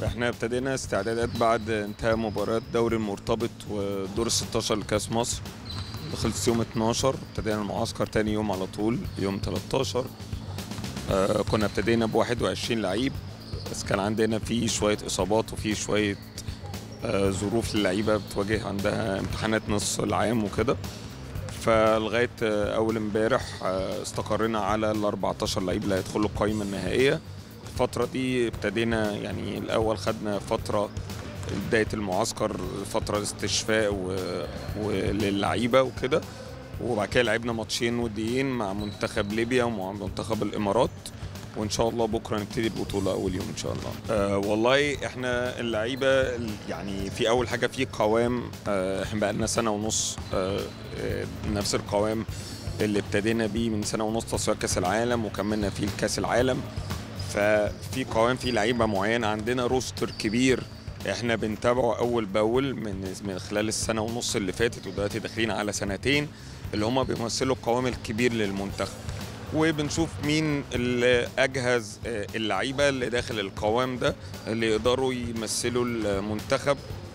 احنا ابتدينا استعدادات بعد انتهاء مباراة دوري المرتبط ودور ال 16 لكاس مصر خلص يوم 12 ابتدينا المعسكر تاني يوم على طول يوم 13 آه كنا ابتدينا ب 21 لعيب بس كان عندنا في شوية إصابات وفي شوية آه ظروف للعيبة بتواجه عندها امتحانات نص العام وكده فلغاية آه أول امبارح آه استقرينا على ال 14 لعيب اللي هيدخلوا القائمة النهائية الفترة دي ابتدينا يعني الأول خدنا فترة بداية المعسكر فترة استشفاء و... وللعيبة وكده وبعد كده لعبنا ماتشين وديين مع منتخب ليبيا ومع منتخب الإمارات وان شاء الله بكره نبتدي البطوله اول يوم ان شاء الله أه والله احنا اللعيبه يعني في اول حاجه في قوام أه احنا بقى لنا سنه ونص أه أه نفس القوام اللي ابتدينا بيه من سنه ونص تصفيات كاس العالم وكملنا فيه كاس العالم ففي قوام في لعيبه معينه عندنا روستر كبير احنا بنتابعه اول باول من من خلال السنه ونص اللي فاتت ودلوقتي داخلين على سنتين اللي هم بيمثلوا القوام الكبير للمنتخب وبنشوف مين اللي اجهز اللعيبه اللي داخل القوام ده اللي يقدروا يمثلوا المنتخب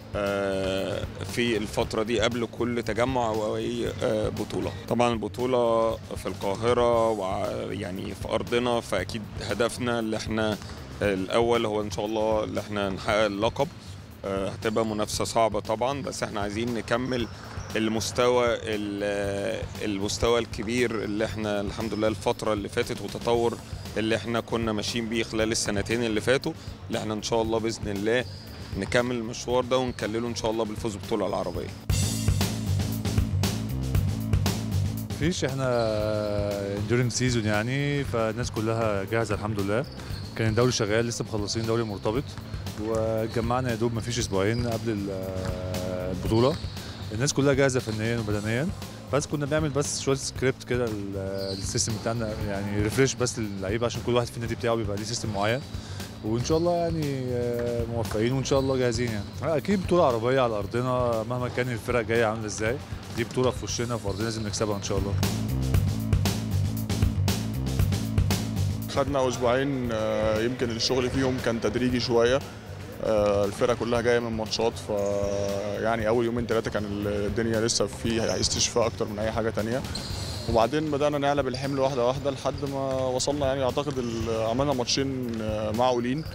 في الفترة دي قبل كل تجمع أو أي بطولة طبعا البطولة في القاهرة ويعني في أرضنا فأكيد هدفنا اللي احنا الأول هو إن شاء الله اللي احنا نحقق اللقب هتبقى منافسة صعبة طبعا بس احنا عايزين نكمل المستوى المستوى الكبير اللي احنا الحمد لله الفترة اللي فاتت وتطور اللي احنا كنا ماشيين بيه خلال السنتين اللي فاتوا اللي احنا ان شاء الله باذن الله نكمل المشوار ده ونكلله ان شاء الله بالفوز بالبطوله العربيه. مفيش احنا during سيزون يعني فالناس كلها جاهزه الحمد لله كان الدوري شغال لسه مخلصين دوري مرتبط واتجمعنا يا دوب مفيش اسبوعين قبل البطوله الناس كلها جاهزه فنيا وبدنيا بس كنا بنعمل بس شويه سكريبت كده السيستم بتاعنا يعني ريفريش بس للعيبه عشان كل واحد في النادي بتاعه بيبقى ليه سيستم معين وان شاء الله يعني موفقين وان شاء الله جاهزين يعني اكيد بطوله عربيه على ارضنا مهما كان الفرق جايه عامله ازاي دي بطوله في وشنا في ارضنا لازم نكسبها ان شاء الله خدنا اسبوعين يمكن الشغل فيهم كان تدريجي شويه الفرقه كلها جايه من ماتشات ف يعني اول يومين ثلاثه كان الدنيا لسه في استشفاء اكتر من اي حاجه تانية وبعدين بدانا نعلى بالحمل واحده واحده لحد ما وصلنا يعني اعتقد عملنا ماتشين معقولين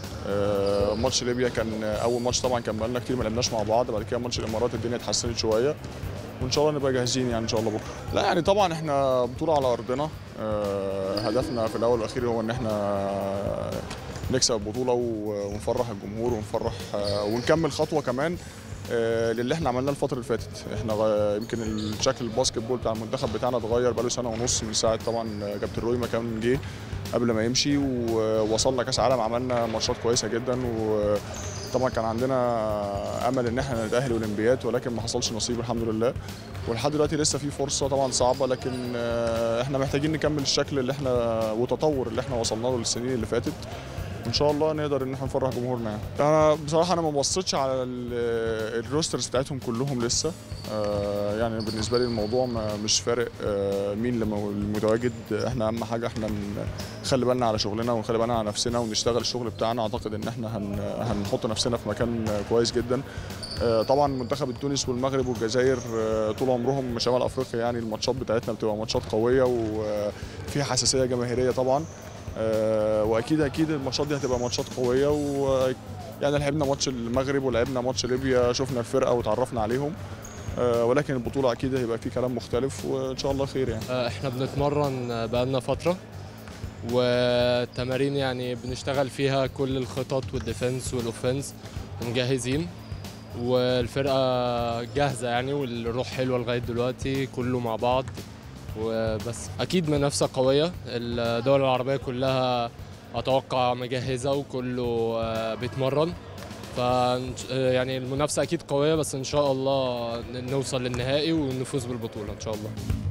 ماتش ليبيا كان اول ماتش طبعا كان بقالنا كتير ما لعبناش مع بعض بعد كده ماتش الامارات الدنيا اتحسنت شويه وان شاء الله نبقى جاهزين يعني ان شاء الله بكره لا يعني طبعا احنا بطوله على ارضنا هدفنا في الاول والاخير هو ان احنا نكسب البطوله ونفرح الجمهور ونفرح ونكمل خطوه كمان للي احنا عملناه الفتره اللي فاتت احنا يمكن الشكل الباسكت بول بتاع المنتخب بتاعنا اتغير بقاله سنه ونص من ساعه طبعا كابتن روي ما كان جه قبل ما يمشي ووصلنا كاس عالم عملنا ماتشات كويسه جدا وطبعا كان عندنا امل ان احنا نتاهل اولمبياد ولكن ما حصلش نصيب الحمد لله ولحد دلوقتي لسه في فرصه طبعا صعبه لكن احنا محتاجين نكمل الشكل اللي احنا وتطور اللي احنا وصلنا له السنين اللي فاتت ان شاء الله نقدر ان احنا نفرح جمهورنا يعني. انا بصراحه انا ما بصيتش على الروسترز بتاعتهم كلهم لسه آه يعني بالنسبه لي الموضوع مش فارق آه مين اللي متواجد احنا اهم حاجه احنا نخلي بالنا على شغلنا ونخلي بالنا على نفسنا ونشتغل الشغل بتاعنا اعتقد ان احنا هن هنحط نفسنا في مكان كويس جدا آه طبعا منتخب تونس والمغرب والجزائر طول عمرهم شمال افريقيا يعني الماتشات بتاعتنا بتبقى ماتشات قويه وفيها حساسيه جماهيريه طبعا أه واكيد اكيد الماتشات دي هتبقى ماتشات قويه و يعني لعبنا ماتش المغرب ولعبنا ماتش ليبيا شفنا الفرقه وتعرفنا عليهم أه ولكن البطوله اكيد هيبقى في كلام مختلف وان شاء الله خير يعني احنا بنتمرن بقالنا فتره والتمارين يعني بنشتغل فيها كل الخطط والديفنس والاوفنس ومجهزين والفرقه جاهزه يعني والروح حلوه لغايه دلوقتي كله مع بعض وبس اكيد منافسه قويه الدول العربيه كلها اتوقع مجهزه وكله بيتمرن ف يعني المنافسه اكيد قويه بس ان شاء الله نوصل للنهائي ونفوز بالبطوله ان شاء الله